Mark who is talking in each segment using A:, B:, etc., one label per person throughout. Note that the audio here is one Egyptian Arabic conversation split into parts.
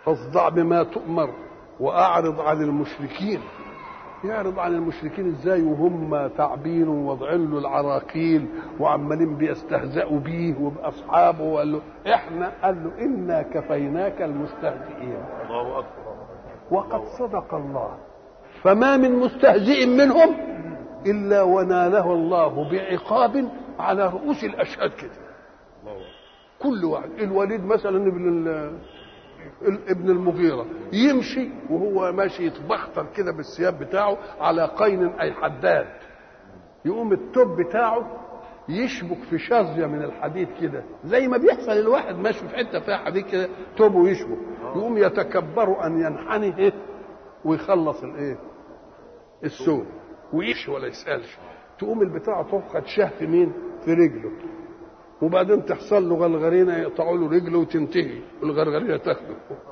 A: فاصدع بما تؤمر واعرض عن المشركين يعرض عن المشركين ازاي وهم تعبين ووضعين له العراقيل وعمالين بيستهزئوا بيه وباصحابه وقال له احنا قال له انا كفيناك المستهزئين
B: الله اكبر
A: وقد صدق الله فما من مستهزئ منهم الا وناله الله بعقاب على رؤوس الاشهاد كده
B: الله اكبر
A: كل واحد الوليد مثلا ابن ال- ال- ابن المغيرة يمشي وهو ماشي يتبختر كده بالثياب بتاعه على قين أي حداد يقوم التوب بتاعه يشبك في شظية من الحديد كده زي ما بيحصل الواحد ماشي في حتة فيها حديد كده توبه يشبك يقوم يتكبر أن ينحني إيه ويخلص الإيه السوق ويمشي ولا يسألش تقوم البتاعة تفقد شه في مين في رجله وبعدين تحصل له غرغرينه يقطعوا له رجله وتنتهي الغرغرينه تاخده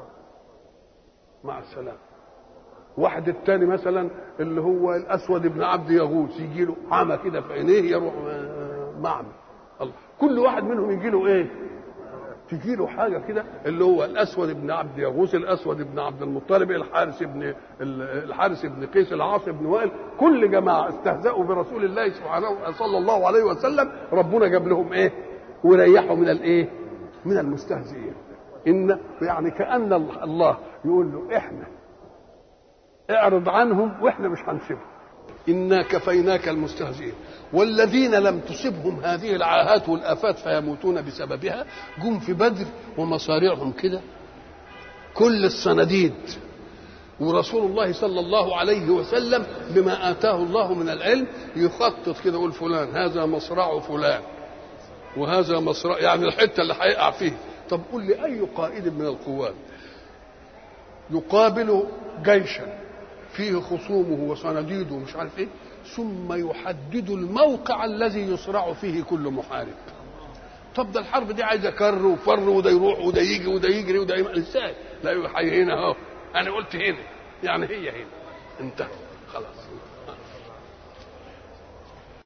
A: مع السلامه واحد التاني مثلا اللي هو الاسود بن عبد يغوث يجي له عمى كده في عينيه يروح آه، معمي الله كل واحد منهم يجي له ايه تجي له حاجه كده اللي هو الاسود بن عبد يغوث الاسود بن عبد المطلب الحارس بن الحارس بن قيس العاص بن وائل كل جماعه استهزأوا برسول الله سبحانه صلى الله عليه وسلم ربنا جاب لهم ايه وريحوا من الايه من المستهزئين ان يعني كان الله يقول له احنا اعرض عنهم واحنا مش هنسيبهم انا كفيناك المستهزئين والذين لم تصبهم هذه العاهات والافات فيموتون بسببها جم في بدر ومصاريعهم كده كل الصناديد ورسول الله صلى الله عليه وسلم بما اتاه الله من العلم يخطط كده يقول فلان هذا مصرع فلان وهذا مصرع يعني الحته اللي هيقع فيه طب قل لي اي قائد من القوات يقابل جيشا فيه خصومه وصناديده ومش عارف ايه ثم يحدد الموقع الذي يصرع فيه كل محارب طب ده الحرب دي عايزه كر وفر وده يروح وده يجي وده يجري وده يم... ازاي؟ لا يحيي هنا اهو انا قلت هنا يعني هي هنا انتهى خلاص